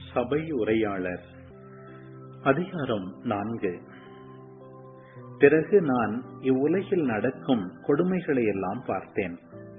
சபை உரையாளர் அதிகாரம் நான்கு பிறகு நான் இவ்வுலகில் நடக்கும் கொடுமைகளை எல்லாம் பார்த்தேன்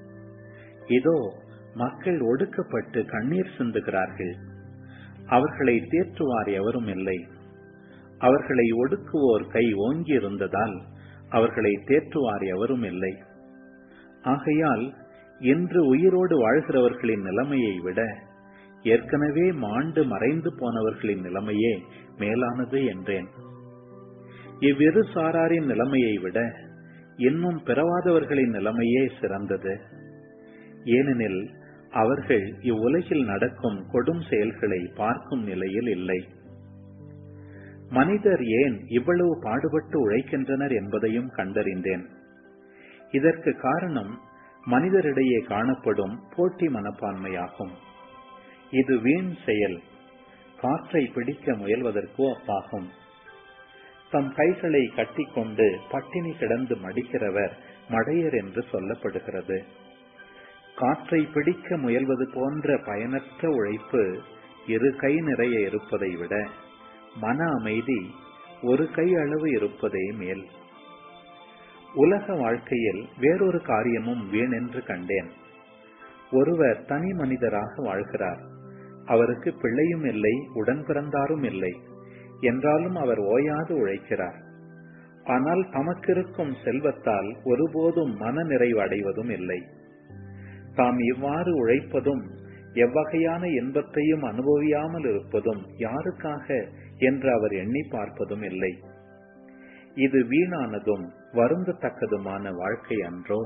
இதோ மக்கள் ஒடுக்கப்பட்டு கண்ணீர் சிந்துகிறார்கள் அவர்களை தேற்றுவார் எவரும் இல்லை அவர்களை ஒடுக்குவோர் கை ஓங்கி இருந்ததால் அவர்களை தேற்றுவார் எவரும் இல்லை ஆகையால் இன்று உயிரோடு வாழ்கிறவர்களின் நிலைமையை விட ஏற்கனவே மாண்டு மறைந்து போனவர்களின் நிலைமையே மேலானது என்றேன் இவ்விரு சாராரின் நிலைமையை விட இன்னும் பிறவாதவர்களின் நிலைமையே சிறந்தது ஏனெனில் அவர்கள் இவ்வுலகில் நடக்கும் கொடும் செயல்களை பார்க்கும் நிலையில் இல்லை மனிதர் ஏன் இவ்வளவு பாடுபட்டு உழைக்கின்றனர் என்பதையும் கண்டறிந்தேன் இதற்கு காரணம் மனிதரிடையே காணப்படும் போட்டி மனப்பான்மையாகும் இது வீண் செயல் காற்றை பிடிக்க முயல்வதற்கு ஒப்பாகும் தம் கைகளை கட்டிக்கொண்டு பட்டினி கிடந்து மடிக்கிறவர் மடையர் என்று சொல்லப்படுகிறது காற்றை பிடிக்க முயல்வது போன்ற பயனற்ற உழைப்பு இரு கை நிறைய இருப்பதை விட மன அமைதி ஒரு கை அளவு இருப்பதே மேல் உலக வாழ்க்கையில் வேறொரு காரியமும் வீணென்று கண்டேன் ஒருவர் தனி மனிதராக வாழ்கிறார் அவருக்கு பிள்ளையும் இல்லை உடன் பிறந்தாரும் இல்லை என்றாலும் அவர் ஓயாது உழைக்கிறார் ஆனால் தமக்கிருக்கும் செல்வத்தால் ஒருபோதும் மன நிறைவு அடைவதும் இல்லை தாம் இவ்வாறு உழைப்பதும் எவ்வகையான இன்பத்தையும் அனுபவியாமல் இருப்பதும் யாருக்காக என்று அவர் எண்ணி பார்ப்பதும் இல்லை இது வீணானதும் வருந்தத்தக்கதுமான வாழ்க்கை அன்றோ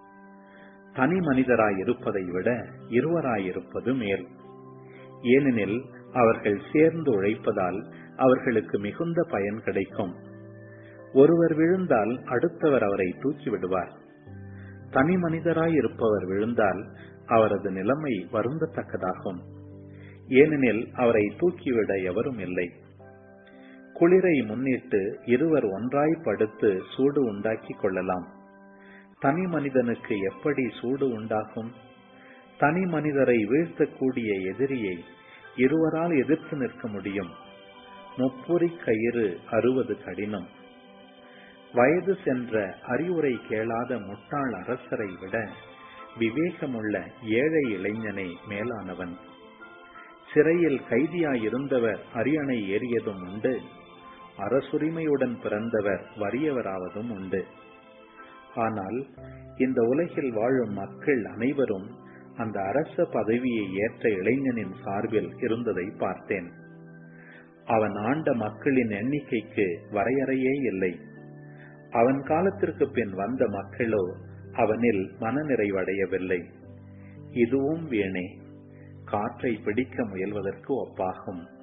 தனி மனிதராய் இருப்பதை விட இருவராயிருப்பது மேல் ஏனெனில் அவர்கள் சேர்ந்து உழைப்பதால் அவர்களுக்கு மிகுந்த பயன் கிடைக்கும் ஒருவர் விழுந்தால் அடுத்தவர் அவரை தூக்கி விடுவார் தனி மனிதராய் இருப்பவர் விழுந்தால் அவரது நிலைமை வருந்தத்தக்கதாகும் ஏனெனில் அவரை தூக்கிவிட எவரும் இல்லை குளிரை முன்னிட்டு இருவர் ஒன்றாய் படுத்து சூடு உண்டாக்கி கொள்ளலாம் தனி மனிதனுக்கு எப்படி சூடு உண்டாகும் தனி மனிதரை வீழ்த்தக்கூடிய எதிரியை இருவரால் எதிர்த்து நிற்க முடியும் முப்புரி கயிறு அறுவது கடினம் வயது சென்ற அறிவுரை கேளாத முட்டாள் அரசரை விட விவேகமுள்ள ஏழை இளைஞனை மேலானவன் சிறையில் கைதியாயிருந்தவர் அரியணை ஏறியதும் உண்டு அரசுரிமையுடன் பிறந்தவர் வறியவராவதும் உண்டு ஆனால் இந்த உலகில் வாழும் மக்கள் அனைவரும் அந்த அரச பதவியை ஏற்ற இளைஞனின் சார்பில் இருந்ததை பார்த்தேன் அவன் ஆண்ட மக்களின் எண்ணிக்கைக்கு வரையறையே இல்லை அவன் காலத்திற்கு பின் வந்த மக்களோ அவனில் மனநிறைவடையவில்லை இதுவும் வீணே காற்றை பிடிக்க முயல்வதற்கு ஒப்பாகும்